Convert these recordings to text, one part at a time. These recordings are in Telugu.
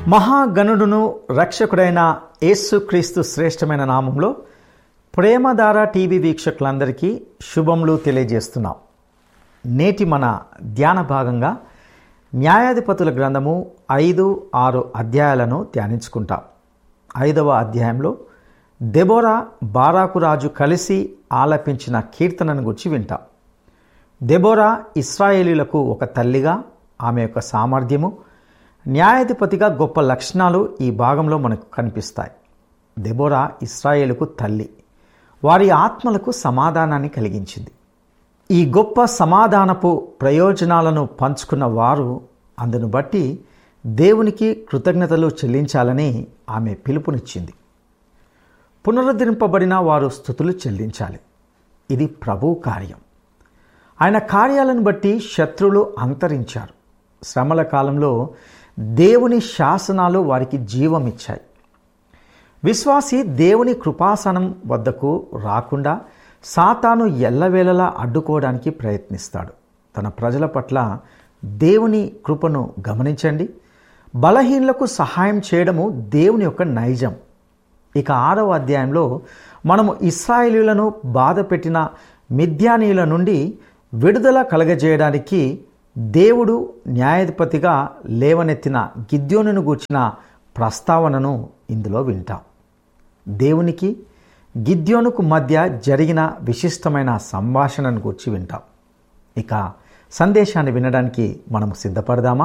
మహాగణుడును రక్షకుడైన యేసుక్రీస్తు శ్రేష్టమైన నామంలో ప్రేమధార టీవీ వీక్షకులందరికీ శుభములు తెలియజేస్తున్నాం నేటి మన ధ్యాన భాగంగా న్యాయాధిపతుల గ్రంథము ఐదు ఆరు అధ్యాయాలను ధ్యానించుకుంటాం ఐదవ అధ్యాయంలో దెబోరా బారాకు రాజు కలిసి ఆలపించిన కీర్తనను గురించి వింటాం దెబోరా ఇస్రాయేలీలకు ఒక తల్లిగా ఆమె యొక్క సామర్థ్యము న్యాయాధిపతిగా గొప్ప లక్షణాలు ఈ భాగంలో మనకు కనిపిస్తాయి దెబోరా ఇస్రాయేలుకు తల్లి వారి ఆత్మలకు సమాధానాన్ని కలిగించింది ఈ గొప్ప సమాధానపు ప్రయోజనాలను పంచుకున్న వారు అందును బట్టి దేవునికి కృతజ్ఞతలు చెల్లించాలని ఆమె పిలుపునిచ్చింది పునరుద్ధరింపబడిన వారు స్థుతులు చెల్లించాలి ఇది ప్రభు కార్యం ఆయన కార్యాలను బట్టి శత్రువులు అంతరించారు శ్రమల కాలంలో దేవుని శాసనాలు వారికి జీవమిచ్చాయి విశ్వాసి దేవుని కృపాసనం వద్దకు రాకుండా సాతాను ఎల్లవేళలా అడ్డుకోవడానికి ప్రయత్నిస్తాడు తన ప్రజల పట్ల దేవుని కృపను గమనించండి బలహీనులకు సహాయం చేయడము దేవుని యొక్క నైజం ఇక ఆరవ అధ్యాయంలో మనము ఇస్రాయేలీలను బాధ పెట్టిన మిథ్యానీయుల నుండి విడుదల కలగజేయడానికి దేవుడు న్యాయాధిపతిగా లేవనెత్తిన గిద్యోనును గూర్చిన ప్రస్తావనను ఇందులో వింటాం దేవునికి గిద్యోనుకు మధ్య జరిగిన విశిష్టమైన సంభాషణను గురించి వింటాం ఇక సందేశాన్ని వినడానికి మనము సిద్ధపడదామా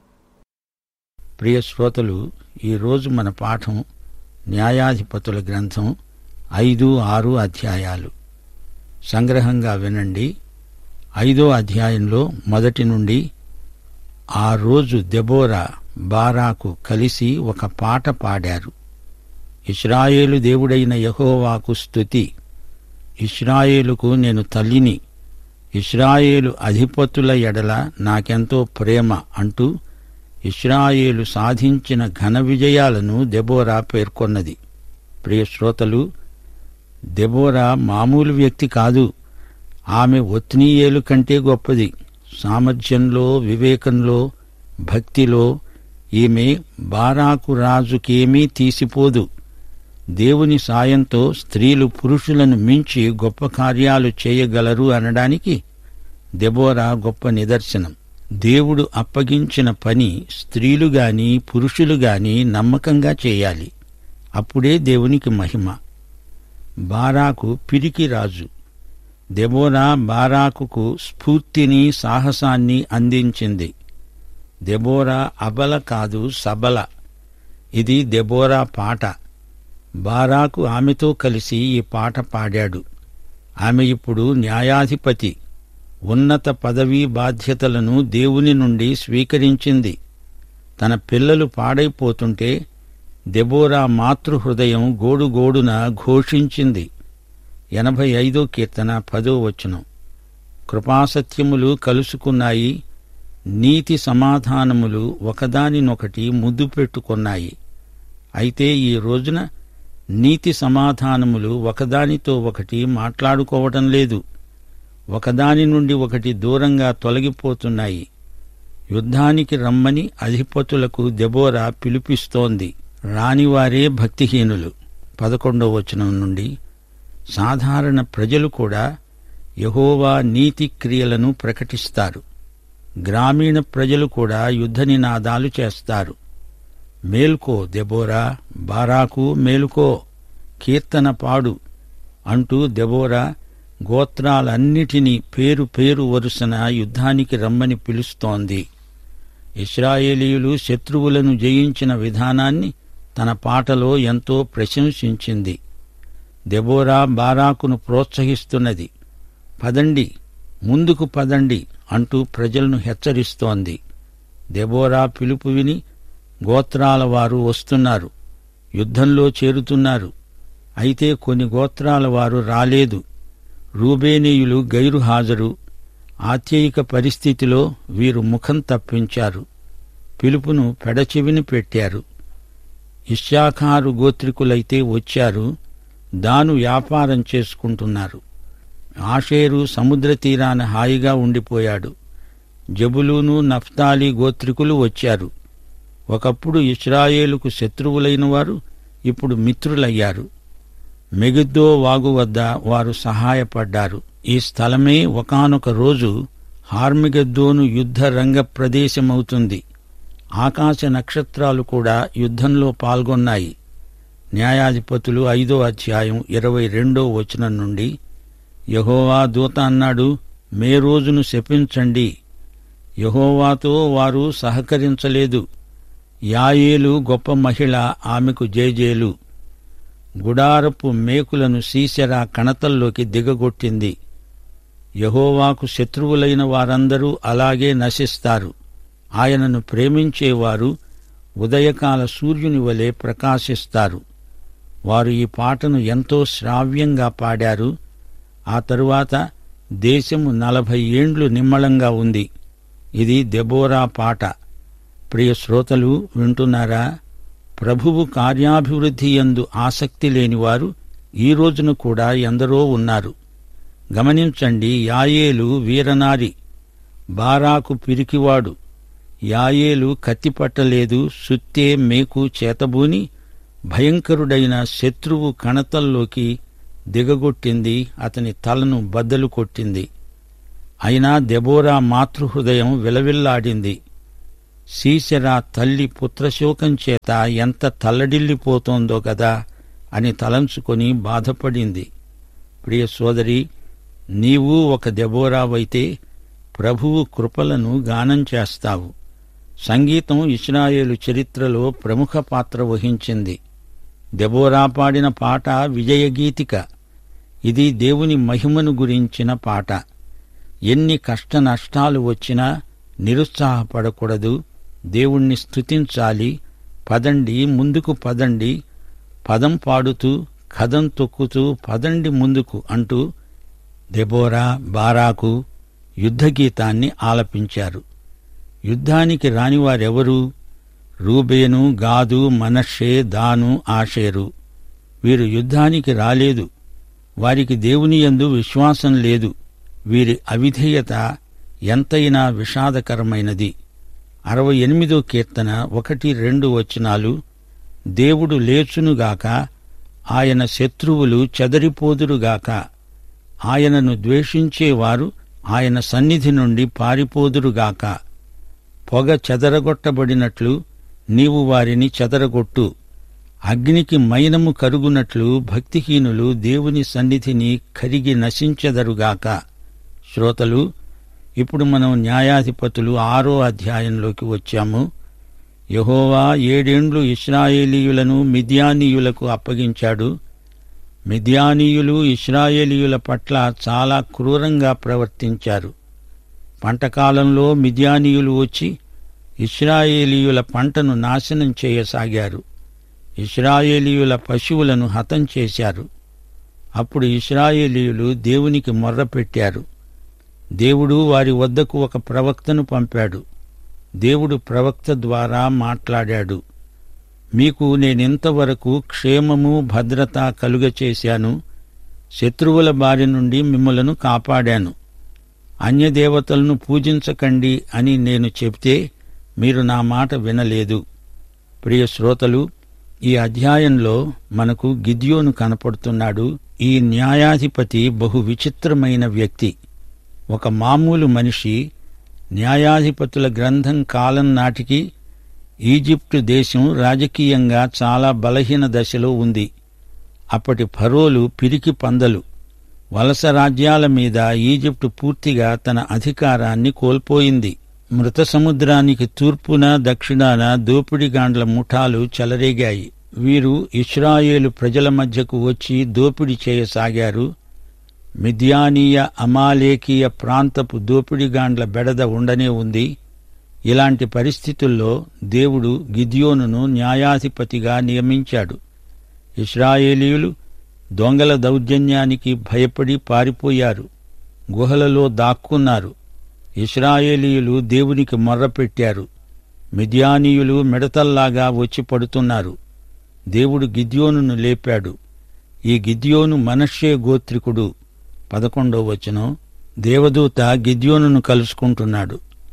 ప్రియ శ్రోతలు ఈరోజు మన పాఠం న్యాయాధిపతుల గ్రంథం ఐదు ఆరు అధ్యాయాలు సంగ్రహంగా వినండి ఐదో అధ్యాయంలో మొదటి నుండి ఆ రోజు దెబోరా బారాకు కలిసి ఒక పాట పాడారు ఇస్రాయేలు దేవుడైన యహోవాకు స్తుతి ఇస్రాయేలుకు నేను తల్లిని ఇస్రాయేలు అధిపతుల ఎడల నాకెంతో ప్రేమ అంటూ ఇస్రాయేలు సాధించిన ఘన విజయాలను దెబోరా పేర్కొన్నది ప్రియ శ్రోతలు దెబోరా మామూలు వ్యక్తి కాదు ఆమె ఒత్నీయేలు కంటే గొప్పది సామర్థ్యంలో వివేకంలో భక్తిలో ఈమె బారాకు రాజుకేమీ తీసిపోదు దేవుని సాయంతో స్త్రీలు పురుషులను మించి గొప్ప కార్యాలు చేయగలరు అనడానికి దెబోరా గొప్ప నిదర్శనం దేవుడు అప్పగించిన పని స్త్రీలు గాని పురుషులు గాని నమ్మకంగా చేయాలి అప్పుడే దేవునికి మహిమ బారాకు పిరికి రాజు దెబోరా బారాకుకు స్ఫూర్తిని సాహసాన్ని అందించింది దెబోరా అబల కాదు సబల ఇది దెబోరా పాట బారాకు ఆమెతో కలిసి ఈ పాట పాడాడు ఆమె ఇప్పుడు న్యాయాధిపతి ఉన్నత పదవీ బాధ్యతలను దేవుని నుండి స్వీకరించింది తన పిల్లలు పాడైపోతుంటే దెబోరా మాతృహృదయం గోడుగోడున ఘోషించింది ఎనభై ఐదో కీర్తన పదో వచనం కృపాసత్యములు కలుసుకున్నాయి నీతి సమాధానములు ఒకదానినొకటి ముద్దు పెట్టుకున్నాయి అయితే ఈ రోజున నీతి సమాధానములు ఒకదానితో ఒకటి మాట్లాడుకోవటం లేదు ఒకదాని నుండి ఒకటి దూరంగా తొలగిపోతున్నాయి యుద్ధానికి రమ్మని అధిపతులకు దెబోరా పిలిపిస్తోంది రానివారే భక్తిహీనులు పదకొండవ వచనం నుండి సాధారణ ప్రజలు కూడా యహోవా నీతి క్రియలను ప్రకటిస్తారు గ్రామీణ ప్రజలు కూడా యుద్ధ నినాదాలు చేస్తారు మేల్కో దెబోరా బారాకు మేలుకో కీర్తన పాడు అంటూ దెబోరా గోత్రాలన్నిటినీ పేరు పేరు వరుసన యుద్ధానికి రమ్మని పిలుస్తోంది ఇస్రాయేలీయులు శత్రువులను జయించిన విధానాన్ని తన పాటలో ఎంతో ప్రశంసించింది దెబోరా బారాకును ప్రోత్సహిస్తున్నది పదండి ముందుకు పదండి అంటూ ప్రజలను హెచ్చరిస్తోంది దెబోరా పిలుపు విని గోత్రాల వారు వస్తున్నారు యుద్ధంలో చేరుతున్నారు అయితే కొన్ని గోత్రాల వారు రాలేదు రూబేనీయులు గైరు హాజరు ఆత్యయిక పరిస్థితిలో వీరు ముఖం తప్పించారు పిలుపును పెడచెవిని పెట్టారు ఇష్యాఖారు గోత్రికులైతే వచ్చారు దాను వ్యాపారం చేసుకుంటున్నారు ఆషేరు సముద్ర తీరాన హాయిగా ఉండిపోయాడు జబులూను నఫ్తాలి గోత్రికులు వచ్చారు ఒకప్పుడు ఇస్రాయేలుకు శత్రువులైన వారు ఇప్పుడు మిత్రులయ్యారు మెగిద్దో వాగు వద్ద వారు సహాయపడ్డారు ఈ స్థలమే ఒకానొక రోజు హార్మిగద్దోను యుద్ధ రంగ ప్రదేశమవుతుంది ఆకాశ నక్షత్రాలు కూడా యుద్ధంలో పాల్గొన్నాయి న్యాయాధిపతులు ఐదో అధ్యాయం ఇరవై రెండో వచనం నుండి యహోవా దూత అన్నాడు మే రోజును శపించండి యహోవాతో వారు సహకరించలేదు యాయేలు గొప్ప మహిళ ఆమెకు జేజేలు గుడారపు మేకులను సీసెరా కణతల్లోకి దిగగొట్టింది యహోవాకు శత్రువులైన వారందరూ అలాగే నశిస్తారు ఆయనను ప్రేమించేవారు ఉదయకాల సూర్యుని వలె ప్రకాశిస్తారు వారు ఈ పాటను ఎంతో శ్రావ్యంగా పాడారు ఆ తరువాత దేశము నలభై ఏండ్లు నిమ్మళంగా ఉంది ఇది దెబోరా పాట ప్రియ శ్రోతలు వింటున్నారా ప్రభువు కార్యాభివృద్ధి యందు ఆసక్తి లేనివారు ఈ రోజున కూడా ఎందరో ఉన్నారు గమనించండి యాయేలు వీరనారి బారాకు పిరికివాడు యాయేలు కత్తిపట్టలేదు సుత్తే మేకు చేతబూని భయంకరుడైన శత్రువు కణతల్లోకి దిగగొట్టింది అతని తలను బద్దలు కొట్టింది అయినా దెబోరా మాతృహృదయం విలవిల్లాడింది సీసెరా తల్లి పుత్రశోకం చేత ఎంత తల్లడిల్లిపోతోందో గదా అని తలంచుకొని బాధపడింది ప్రియ సోదరి నీవు ఒక దెబోరావైతే ప్రభువు కృపలను గానం చేస్తావు సంగీతం ఇస్రాయేలు చరిత్రలో ప్రముఖ పాత్ర వహించింది దెబోరా పాడిన పాట విజయగీతిక ఇది దేవుని మహిమను గురించిన పాట ఎన్ని కష్ట నష్టాలు వచ్చినా నిరుత్సాహపడకూడదు దేవుణ్ణి స్తుతించాలి పదండి ముందుకు పదండి పదం పాడుతూ కథం తొక్కుతూ పదండి ముందుకు అంటూ దెబోరా బారాకు యుద్ధగీతాన్ని ఆలపించారు యుద్ధానికి రానివారెవరు రూబేను గాదు మనషే దాను ఆషేరు వీరు యుద్ధానికి రాలేదు వారికి దేవుని యందు విశ్వాసం లేదు వీరి అవిధేయత ఎంతైనా విషాదకరమైనది అరవై ఎనిమిదో కీర్తన ఒకటి రెండు వచనాలు దేవుడు లేచునుగాక ఆయన శత్రువులు చెదరిపోదురుగాక ఆయనను ద్వేషించేవారు ఆయన సన్నిధి నుండి పారిపోదురుగాక పొగ చెదరగొట్టబడినట్లు నీవు వారిని చెదరగొట్టు అగ్నికి మైనము కరుగునట్లు భక్తిహీనులు దేవుని సన్నిధిని కరిగి నశించెదరుగాక శ్రోతలు ఇప్పుడు మనం న్యాయాధిపతులు ఆరో అధ్యాయంలోకి వచ్చాము యహోవా ఏడేండ్లు ఇస్రాయేలీయులను మిద్యానీయులకు అప్పగించాడు మిద్యానీయులు ఇస్రాయేలీయుల పట్ల చాలా క్రూరంగా ప్రవర్తించారు పంటకాలంలో మిద్యానీయులు వచ్చి ఇస్రాయేలీయుల పంటను నాశనం చేయసాగారు ఇస్రాయేలీయుల పశువులను హతం చేశారు అప్పుడు ఇస్రాయేలీయులు దేవునికి మొర్రపెట్టారు దేవుడు వారి వద్దకు ఒక ప్రవక్తను పంపాడు దేవుడు ప్రవక్త ద్వారా మాట్లాడాడు మీకు నేనింతవరకు క్షేమము భద్రత కలుగచేశాను శత్రువుల బారి నుండి మిమ్మలను కాపాడాను అన్యదేవతలను పూజించకండి అని నేను చెబితే మీరు నా మాట వినలేదు ప్రియ శ్రోతలు ఈ అధ్యాయంలో మనకు గిద్యోను కనపడుతున్నాడు ఈ న్యాయాధిపతి బహు విచిత్రమైన వ్యక్తి ఒక మామూలు మనిషి న్యాయాధిపతుల గ్రంథం కాలం నాటికి ఈజిప్టు దేశం రాజకీయంగా చాలా బలహీన దశలో ఉంది అప్పటి ఫరోలు పిరికి పందలు వలస రాజ్యాల మీద ఈజిప్టు పూర్తిగా తన అధికారాన్ని కోల్పోయింది మృత సముద్రానికి తూర్పున దక్షిణాన దోపిడిగాండ్ల ముఠాలు చెలరేగాయి వీరు ఇస్రాయేలు ప్రజల మధ్యకు వచ్చి దోపిడీ చేయసాగారు మిథ్యానీయ అమాలేకీయ ప్రాంతపు దోపిడిగాండ్ల బెడద ఉండనే ఉంది ఇలాంటి పరిస్థితుల్లో దేవుడు గిద్యోనును న్యాయాధిపతిగా నియమించాడు ఇస్రాయేలీయులు దొంగల దౌర్జన్యానికి భయపడి పారిపోయారు గుహలలో దాక్కున్నారు ఇస్రాయేలీయులు దేవునికి మొర్రపెట్టారు మిథ్యానీయులు మిడతల్లాగా వచ్చి పడుతున్నారు దేవుడు గిద్యోనును లేపాడు ఈ గిద్యోను మనషే గోత్రికుడు పదకొండో వచనం దేవదూత గిద్యోనును కలుసుకుంటున్నాడు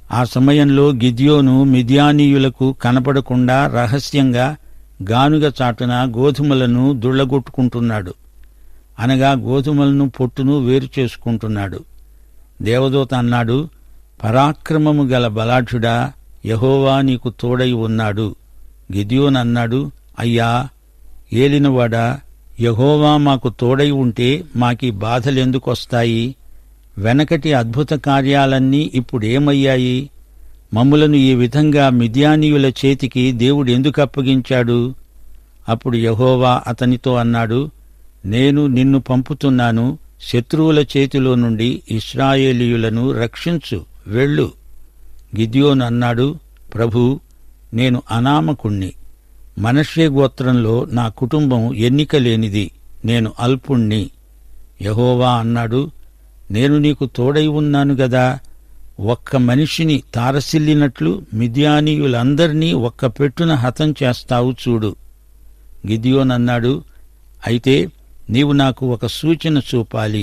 ఆ సమయంలో గిద్యోను మిద్యానీయులకు కనపడకుండా రహస్యంగా గానుగ చాటున గోధుమలను దుళ్లగొట్టుకుంటున్నాడు అనగా గోధుమలను పొట్టును వేరు చేసుకుంటున్నాడు దేవదూత అన్నాడు పరాక్రమము గల బలాఢ్యుడా యహోవా నీకు తోడై ఉన్నాడు గిద్యోన్ అన్నాడు అయ్యా ఏలినవాడా యహోవా మాకు తోడై ఉంటే మాకీ బాధలెందుకొస్తాయి వెనకటి అద్భుత కార్యాలన్నీ ఇప్పుడేమయ్యాయి మమ్ములను ఈ విధంగా మిద్యానీయుల చేతికి దేవుడు ఎందుకు అప్పగించాడు అప్పుడు యహోవా అతనితో అన్నాడు నేను నిన్ను పంపుతున్నాను శత్రువుల చేతిలో నుండి ఇస్రాయేలీయులను రక్షించు వెళ్ళు గిద్యోను అన్నాడు ప్రభూ నేను అనామకుణ్ణి మనషే గోత్రంలో నా కుటుంబం ఎన్నిక లేనిది నేను అల్పుణ్ణి యహోవా అన్నాడు నేను నీకు తోడై ఉన్నాను గదా ఒక్క మనిషిని తారసిల్లినట్లు మిద్యానీయులందర్నీ ఒక్క పెట్టున హతం చేస్తావు చూడు గిదియోనన్నాడు అయితే నీవు నాకు ఒక సూచన చూపాలి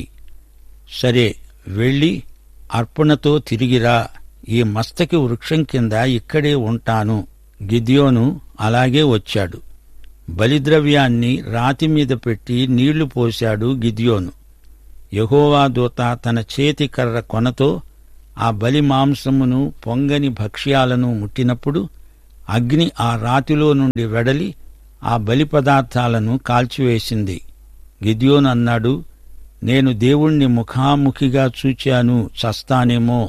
సరే వెళ్ళి అర్పణతో తిరిగిరా ఈ మస్తకి వృక్షం కింద ఇక్కడే ఉంటాను గిద్యోను అలాగే వచ్చాడు బలిద్రవ్యాన్ని రాతి మీద పెట్టి నీళ్లు పోశాడు గిద్యోను యహోవా దూత తన చేతి కర్ర కొనతో ఆ బలి మాంసమును పొంగని భక్ష్యాలను ముట్టినప్పుడు అగ్ని ఆ రాతిలో నుండి వెడలి ఆ బలి పదార్థాలను కాల్చివేసింది గిద్యోను అన్నాడు నేను దేవుణ్ణి ముఖాముఖిగా చూచాను చస్తానేమో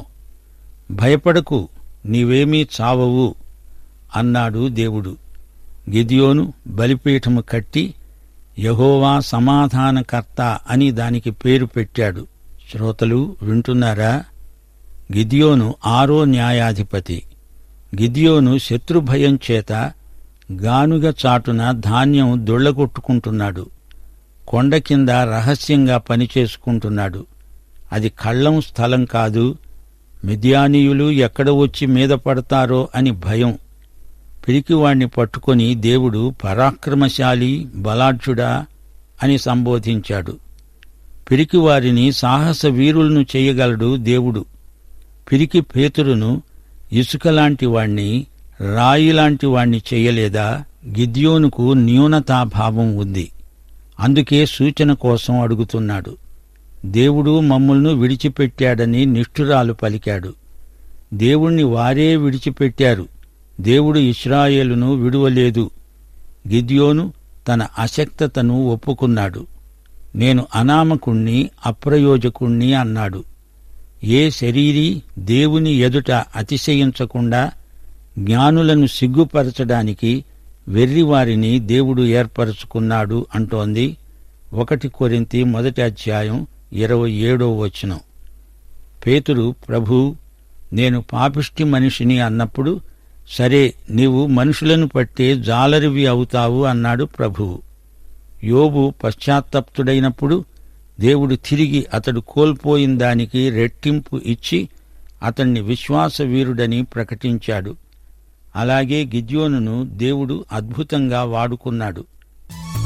భయపడకు నీవేమీ చావవు అన్నాడు దేవుడు గిదియోను బలిపీఠము కట్టి యహోవా సమాధానకర్త అని దానికి పేరు పెట్టాడు శ్రోతలు వింటున్నారా గిదియోను ఆరో న్యాయాధిపతి గిదియోను శత్రుభయం చేత గానుగ చాటున ధాన్యం దొళ్లగొట్టుకుంటున్నాడు కొండ కింద రహస్యంగా పనిచేసుకుంటున్నాడు అది కళ్ళం స్థలం కాదు మిద్యానీయులు ఎక్కడ వచ్చి మీద పడతారో అని భయం పిరికివాణ్ణి పట్టుకొని దేవుడు పరాక్రమశాలి బలాఢ్యుడా అని సంబోధించాడు పిరికివారిని సాహస వీరులను చేయగలడు దేవుడు పిరికి పేతురును ఇసుకలాంటి వాణ్ణి రాయిలాంటి వాణ్ణి చేయలేదా గిద్యోనుకు న్యూనతాభావం ఉంది అందుకే సూచన కోసం అడుగుతున్నాడు దేవుడు మమ్ములను విడిచిపెట్టాడని నిష్ఠురాలు పలికాడు దేవుణ్ణి వారే విడిచిపెట్టారు దేవుడు ఇస్రాయేలును విడువలేదు గిద్యోను తన అశక్తతను ఒప్పుకున్నాడు నేను అనామకుణ్ణి అప్రయోజకుణ్ణి అన్నాడు ఏ శరీరీ దేవుని ఎదుట అతిశయించకుండా జ్ఞానులను సిగ్గుపరచడానికి వెర్రివారిని దేవుడు ఏర్పరచుకున్నాడు అంటోంది ఒకటి కొరింతి మొదటి అధ్యాయం ఇరవై ఏడో వచనం పేతురు ప్రభూ నేను పాపిష్టి మనిషిని అన్నప్పుడు సరే నీవు మనుషులను పట్టే జాలరివి అవుతావు అన్నాడు ప్రభువు యోబు పశ్చాత్తప్తుడైనప్పుడు దేవుడు తిరిగి అతడు కోల్పోయిన దానికి రెట్టింపు ఇచ్చి అతణ్ణి విశ్వాసవీరుడని ప్రకటించాడు అలాగే గిద్యోనును దేవుడు అద్భుతంగా వాడుకున్నాడు